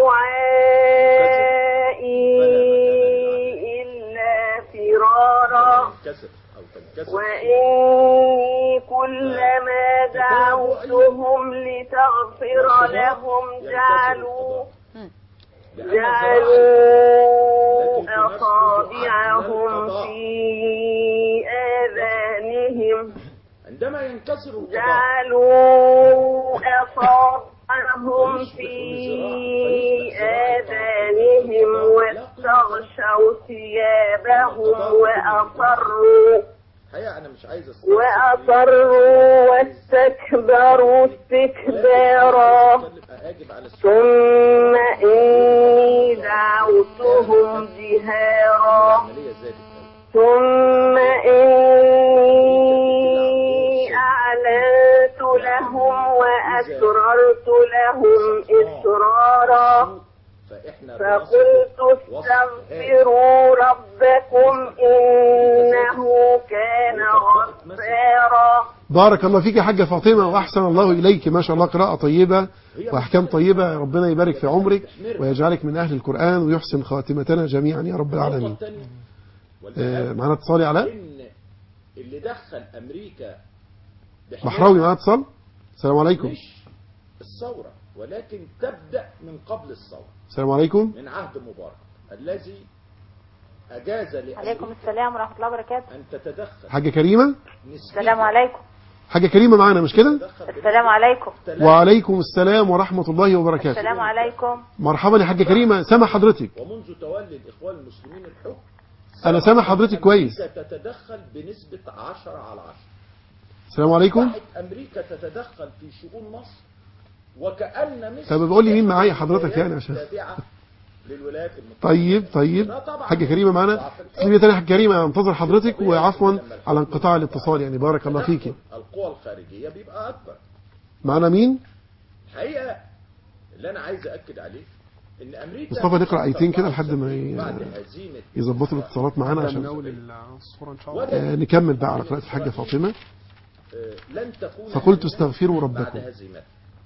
دعائي إلا فرارا تنكسر او تنكسر وإني كلما دعوتهم لتغفر لهم جعلوا جعلوا أصابعهم في آذانهم عندما ينكسر القضاء جعلوا أصابعهم في آذانهم واستغشوا ثيابهم وأصروا الحقيقة انا مش عايز أس- وأصروا واستكبروا استكبارا أتكلم- اجب على السؤال ثم إني دعوتهم جهارا العملية زادت أوي. ثم إني أعلنت لهم وأسررت لهم إسرارا فاحنا فقلت استغفروا ربكم إنه كان غفارا بارك الله فيك يا حاجة فاطمة وأحسن الله إليك ما شاء الله قراءة طيبة وأحكام طيبة ربنا يبارك في عمرك ويجعلك من أهل القرآن ويحسن خاتمتنا جميعا يا رب العالمين النقطة الثانية آه، والأهم معنا اتصالي على ان اللي دخل امريكا بحماية بحراوي معنا اتصال السلام عليكم مش الثورة ولكن تبدأ من قبل الثورة السلام عليكم من عهد مبارك الذي أجاز عليكم لأمريكا السلام ورحمة الله وبركاته أن تتدخل حاجة كريمة نسبيا السلام عليكم حاجة كريمة معانا مش كده تتدخل السلام عليكم بالثلاث وعليكم السلام ورحمة الله وبركاته السلام عليكم مرحبا يا حاجة كريمة سامع حضرتك ومنذ تولي الإخوان المسلمين الحكم أنا سامع حضرتك كويس أمريكا تتدخل بنسبة 10 على 10 السلام عليكم أصبحت أمريكا تتدخل في شؤون مصر وكأن مصر طب بقول لي مين معايا حضرتك يعني عشان تابعة للولايات المتحدة طيب طيب لا طبعا. حاجة كريمة معانا اسمي تاني حاجة كريمة انتظر حضرتك وعفوا على انقطاع الاتصال يعني بارك الله فيك القوى الخارجية بيبقى أكبر معانا مين الحقيقة اللي أنا عايز أكد عليه إن أمريكا مصطفى نقرأ آيتين كده لحد ما ي- بعد هزيمة يظبطوا الاتصالات معانا من عشان اول الصورة ان شاء الله آه، نكمل بقى على قراءة الحاجة فاطمة آه، لن تكون فقلت هزيمة استغفروا بعد ربكم هزيمتها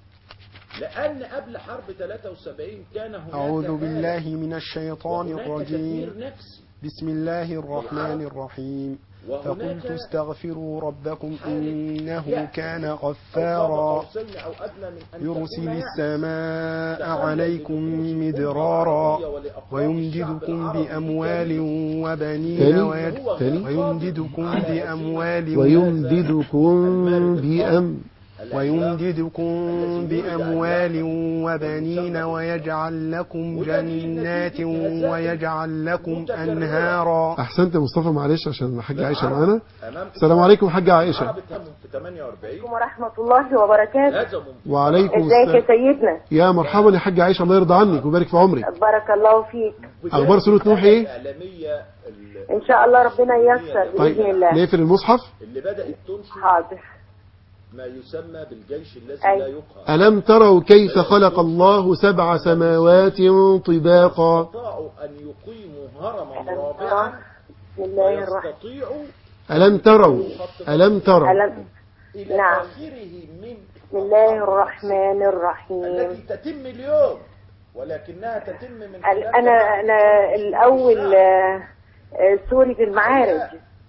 لأن قبل حرب 73 كان هناك أعوذ آلة بالله من الشيطان وهناك الرجيم تدمير نفسي بسم الله الرحمن الرحيم فقلت وهناك استغفروا ربكم إنه يأس كان أو غفارا قاب قوسين أو أدنى من أن يرسل تكون يأس. السماء تخيل عليكم بنفوس الأمة مدرارا العربية ولأفراد الشعب ويمددكم العربي بأموال كريم. وبنين تاني؟ ويج- تاني؟ ويمددكم بأموال ويمددكم بأم ويمددكم بأموال وبنين ويجعل لكم جنات ويجعل لكم أنهارا أحسنت يا مصطفى معلش عشان الحاجة عائشة معانا أمام السلام عليكم حاجة عائشة العرب اتهموا في 48 ورحمة الله وبركاته هزموا وعليكم ازيك يا السلام سيدنا يا مرحبا يا حاجة عائشة الله يرضى عنك ويبارك في عمرك بارك الله فيك أخبار سورة نوح إيه؟ الإعلامية ال- ان شاء الله ربنا ييسر طيب بإذن الله نقفل المصحف اللي بدأت تنشر حاضر ما يسمى بالجيش الذي أي. لا يقهر ألم تروا كيف خلق الله سبع سماوات طباقا استطاعوا أن يقيموا هرما ألم رابعا ترى بسم الله الرحمن ويستطيعوا ألم تروا ألم تروا ألم إلى نعم. آخره من بسم الله الرحمن الرحيم التي تتم اليوم ولكنها تتم من ال- خلال أنا أنا الأول آه، آه، سورة المعارج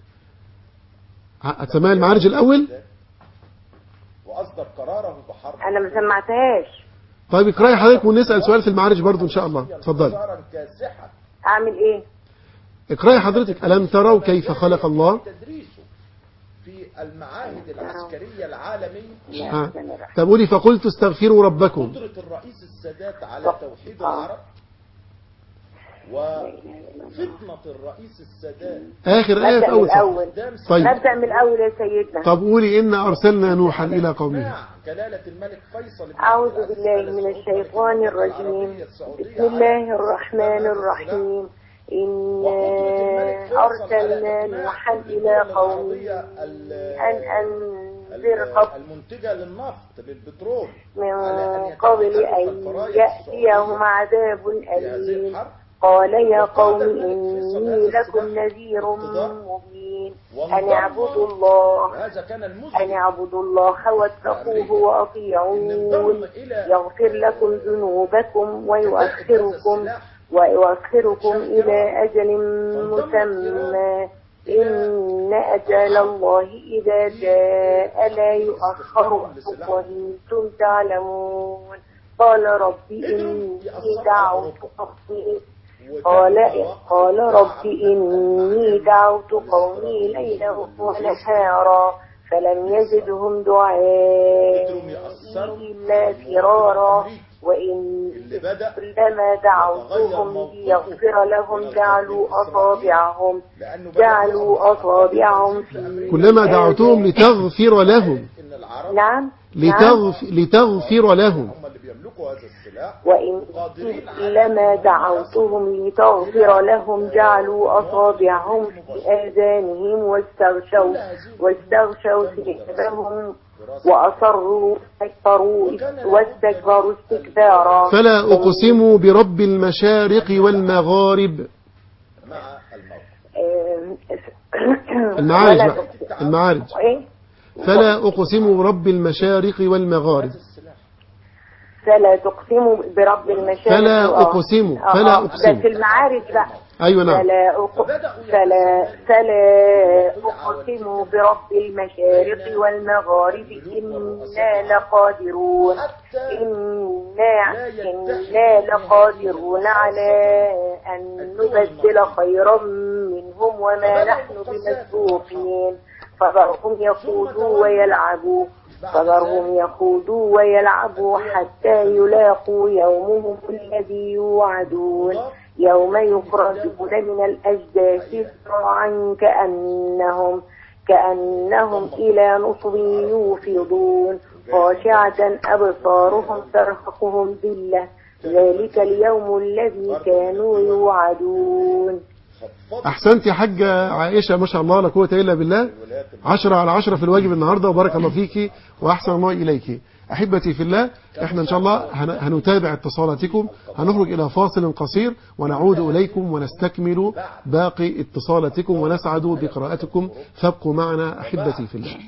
هتسمع المعارج الأول وأصدر قراره بحرب أنا ما سمعتهاش طيب اقرأي حضرتك ونسأل سؤال في المعارج برضو إن شاء الله اتفضلي انتصارا كاسحا أعمل إيه؟ اقرأي حضرتك ألم تروا كيف خلق الله تدريسه في المعاهد العسكرية العالمية ها. طب قولي فقلت استغفروا ربكم قدرة الرئيس السادات على توحيد العرب وفتنة الرئيس السادات آخر آية في نبدأ من أول صفحة الأول قدام طيب. نبدأ من الأول يا سيدنا طب قولي إن أرسلنا نوحا إلى قومه مع جلالة الملك فيصل بن أعوذ عبد العزيز بالله آل من سعود الشيطان ملك الرجيم العربية السعودية بسم الله على الرحمن استخدام الرحيم وقدرة الملك إنا فيصل على أرسلنا إقناع نوحا كل إلى الدول قومه العربية ال- أن أنذر ال- قوم المنتجة للنفط للبترول من على أن قبل يتحالف أن الفرايد يأتيهم السعودية عذاب في هذه أليم الحرب قال يا وقال قوم الملك فيصل إني هذا لكم السلاح نذير باقتدار مبين أن وانضم اعبدوا الله وهذا كان أن المذهل اعبدوا الله واتقوه إن وأطيعون انضم إلى يغفر لكم ذنوبكم ويؤخركم السلاح ويؤخركم إلى أجل مسمى إن أجل الله إذا جاء لا يؤخر وأنتم تعلمون قال رب إني دعوت قومي قال قال رب إني دعوت قومي ليلا ونهارا فلم يزدهم دعائي إلا فرارا وإن اللي بدأ كلما دعوتهم ليغفر لهم جعلوا أصابعهم لأنه بدأ جعلوا يظهر أصابعهم في كلما دعوتهم لتغفر لهم إن العرب نعم نعم لتغف لتغفر لهم هم اللي بيملكوا هذا السلاح وإن كلما دعوتهم لتغفر لهم جعلوا أصابعهم في آذانهم واستغشوا واستغشوا ثيابهم وأصروا واستكبروا واستكبروا استكبارا فلا أقسم برب المشارق والمغارب مع الموت آم، المعارج ولا بقى المعارج إيه؟ فلا أقسم برب المشارق والمغارب السلاح فلا تقسموا برب المشارق فلا آه. أقسم آه، فلا آه، أقسم ده في المعارج بقى أيوة نعم فلا أق... فلا فلا أقسم برب المشارق والمغارب إنا لقادرون إنا إنا إنا لقادرون على أن نبدل خيرا منهم وما نحن بمسبوقين فذرهم يخوضوا ويلعبوا فذرهم يخوضوا ويلعبوا حتى يلاقوا يومهم الذي يوعدون يوم يخرجون من الأجداث سراعا كأنهم كأنهم إلى نصب يوفضون خاشعة أبصارهم ترهقهم ذلة ذلك اليوم الذي كانوا يوعدون أحسنت يا حاجة عائشة ما شاء الله لا قوة إلا بالله عشرة على عشرة في الواجب النهاردة وبارك الله فيك وأحسن الله إليك أحبتي في الله احنا إن شاء الله هن- هنتابع اتصالاتكم هنخرج إلى فاصل قصير ونعود إليكم ونستكمل باقي اتصالاتكم ونسعد بقراءتكم فابقوا معنا أحبتي في الله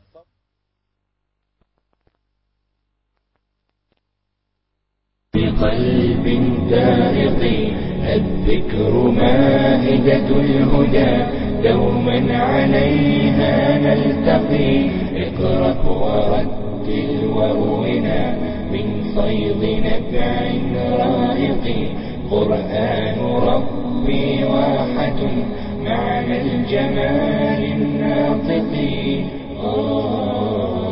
بقلب دارق الذكر مائدة الهدى دوما عليها نلتقي اقرأ ورتل ورونا من صيد نبع رائق قرآن ربي واحة معنى الجمال الناطق آه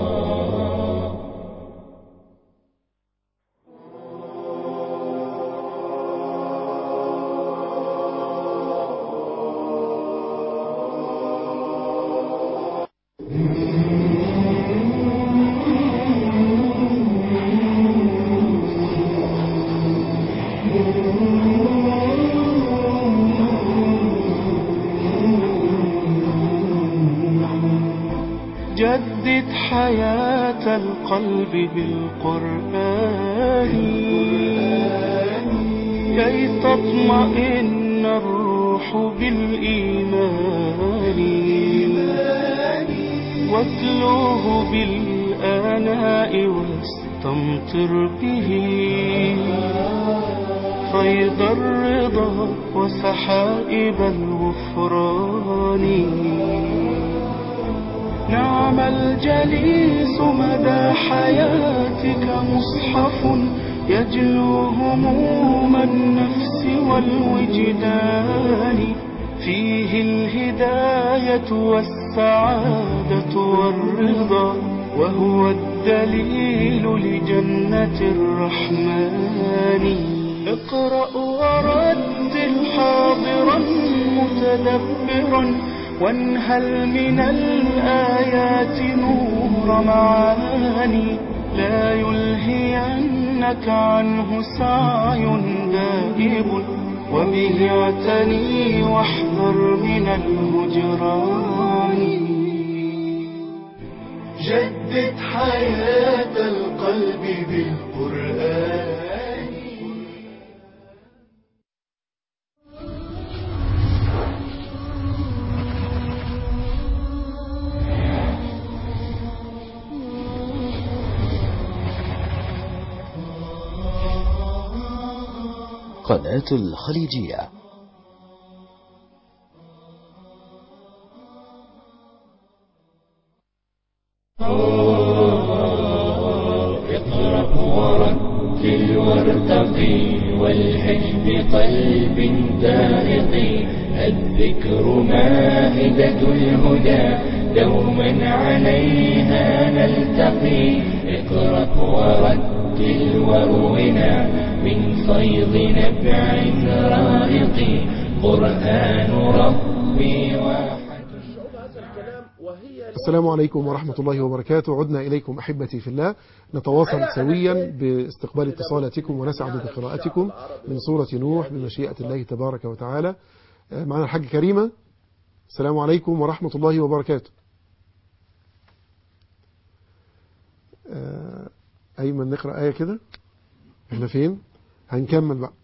جدد حياة القلب بالقرآن كي تطمئن الروح بالإيمان واتلوه بالآناء واستمطر به فيض الرضا وسحائب الغفران نعم الجليس مدى حياتك مصحف يجلو هموم النفس والوجدان فيه الهداية والسعادة والرضا وهو الدليل لجنة الرحمن اقرأ ورتل حاضرا متدبرا وانهل من الآيات نور معاني لا يلهينك عنه سعي دائب وبه اعتني واحذر من الهجران جدد حياة القلب بالقرآن قناة الخليجية اقرأ ورتل وارتقي والهج بقلب دارق الذكر مائدة الهدى دوما عليها نلتقي اقرأ ورتل ورونا من صيد نبع رائق قرآن ربي واحد السلام عليكم ورحمة الله وبركاته عدنا إليكم أحبتي في الله نتواصل سويا باستقبال اتصالاتكم ونسعد بقراءتكم من سورة نوح بمشيئة الله تبارك وتعالى آه، معنا الحاج كريمة السلام عليكم ورحمة الله وبركاته آه، أيمن نقرأ آية كده احنا فين هنكمل بقى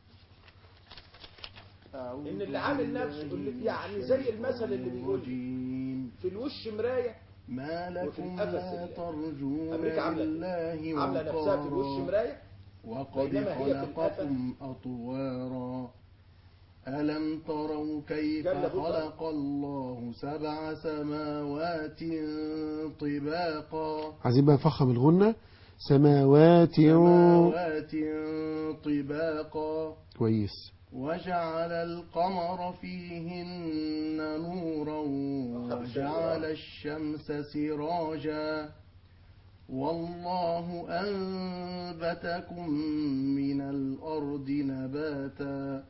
ان اللي عامل نفسه اللي يعني زي المثل اللي بيقول في الوش مرايه ما وفي لكم القفص لا الله. ترجون امريكا عامله لله كده. عامله نفسها في الوش وقارا مرايه وقد بينما هي في خلقكم أطوارا ألم تروا كيف جل بكرة. خلق الله سبع سماوات طباقا عايزين بقى نفخم الغنة سماوات سماوات طباقا كويس وجعل القمر فيهن نورا وجعل الشمس سراجا والله أنبتكم من الأرض نباتا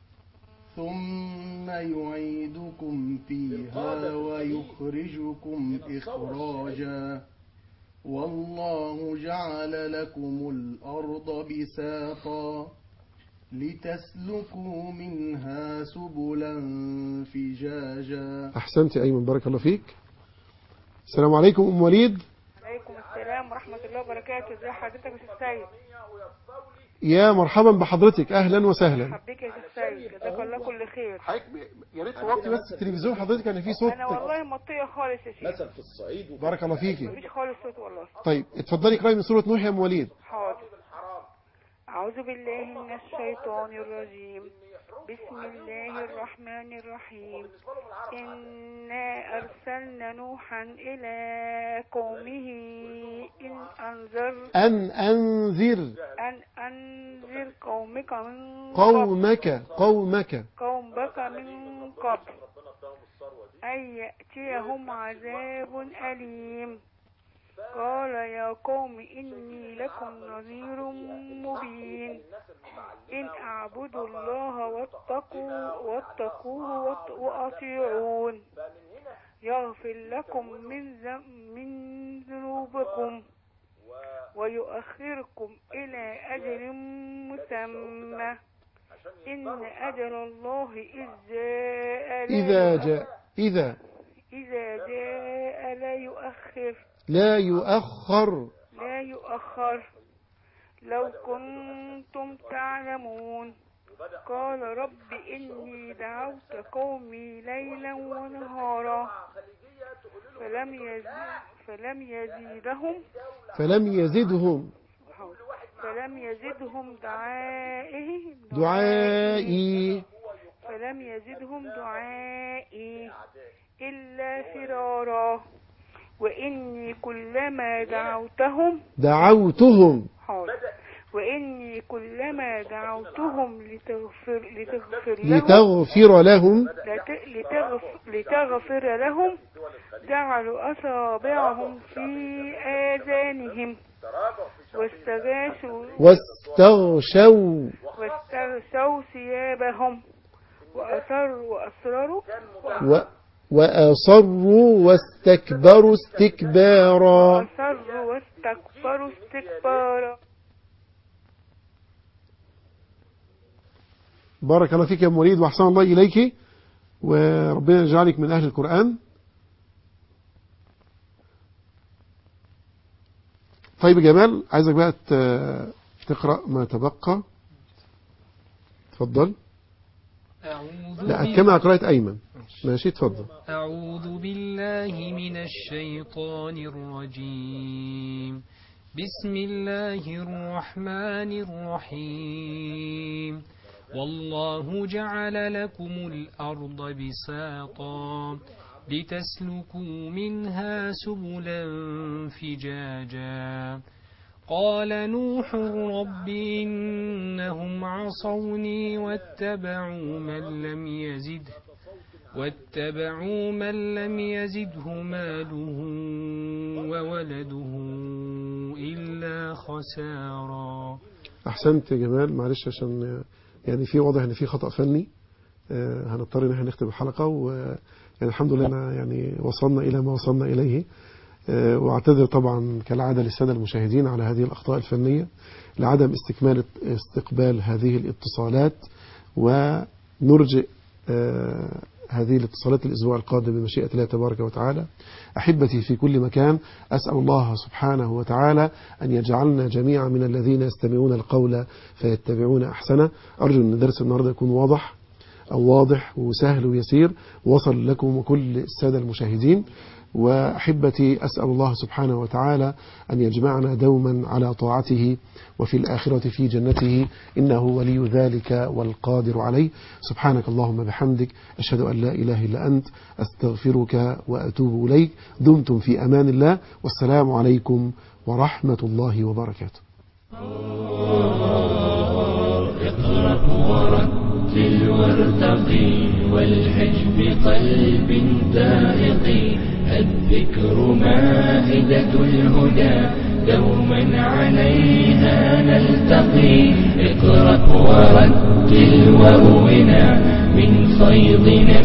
ثم يعيدكم فيها ويخرجكم إخراجا والله جعل لكم الأرض بساطا لتسلكوا منها سبلا فجاجا أحسنت أيمن بارك الله فيك السلام عليكم أم وليد عليكم السلام ورحمة الله وبركاته ازي حضرتك يا شيخ سيد يا مرحبا بحضرتك أهلا وسهلا حبيك يا شيخ سيد جزاك الله كل خير يا ريت توطي بس التلفزيون حضرتك أنا في صوت انا والله مطية خالص يا شيخ مثلا في الصعيد وفي بارك الله فيكي مفيش خالص صوت والله طيب اتفضلي اقرأي من سورة نوح يا أم وليد حاضر أعوذ بالله من الشيطان الرجيم بسم الله الرحمن الرحيم إنا أرسلنا نوحا إلى قومه إن أنذر أن أنذر أن أنذر قومك من قبل قومك قومك قومك من قبل أن يأتيهم عذاب أليم قال يا قوم إني لكم نذير مبين إن أعبدوا الله واتقوا واتقوه وات- وأطيعون يغفر لكم من ذم- من ذنوبكم ويؤخركم إلى أجل مسمى إن أجل الله إذ جاء لا إذا يؤخر- جاء إذا إذا جاء لا يؤخر لا يؤخر لا يؤخر لو كنتم تعلمون قال رب إني دعوت قومي ليلا ونهارا فلم يزد فلم يزيدهم فلم يزدهم فلم يزدهم دعائه دعائي فلم يزدهم دعائي إلا فرارا وإني كلما دعوتهم دعوتهم حاضر وإني كلما دعوتهم لتغفر لتغفر لهم لتغفر لهم لت- لتغف- لتغفر لهم جعلوا أصابعهم في آذانهم واستغاثوا واستغشوا واستغشوا ثيابهم وأصروا وأصرروا و وأصروا واستكبروا استكبارا وأصروا واستكبروا استكبارا بارك الله فيك يا أم وليد وأحسن الله إليك وربنا يجعلك من أهل القرآن طيب يا جمال عايزك بقى ت- تقرأ ما تبقى تفضل أعوذ لا بال- كما قرأت أيمن ماشي تفضل أعوذ بالله من الشيطان الرجيم بسم الله الرحمن الرحيم والله جعل لكم الأرض بساطا لتسلكوا منها سبلا فجاجا قال نوح رب إنهم عصوني واتبعوا من لم يزده واتبعوا من لم يزده ماله وولده إلا خسارا أحسنت يا جمال معلش عشان يعني في واضح إن في خطأ فني آه، هنضطر إن احنا نختم الحلقة ويعني الحمد لله إن يعني وصلنا إلى ما وصلنا إليه آه، واعتذر طبعا كالعادة للسادة المشاهدين على هذه الأخطاء الفنية لعدم استكمال استقبال هذه الاتصالات ونرجئ آه، هذه الاتصالات الأسبوع القادم بمشيئة الله تبارك وتعالى أحبتي في كل مكان أسأل الله سبحانه وتعالى أن يجعلنا جميعا من الذين يستمعون القول فيتبعون أحسنه أرجو أن درس النهاردة يكون واضح واضح وسهل ويسير وصل لكم وكل السادة المشاهدين وأحبتي أسأل الله سبحانه وتعالى أن يجمعنا دوما على طاعته وفي الآخرة في جنته إنه ولي ذلك والقادر عليه سبحانك اللهم بحمدك أشهد أن لا إله إلا أنت أستغفرك وأتوب إليك دمتم في أمان الله والسلام عليكم ورحمة الله وبركاته اقرأ ورتل وارتقي والحج بقلب دائق الذكر مائدة الهدى دوما عليها نلتقي اقرأ ورتل ورونا من فيض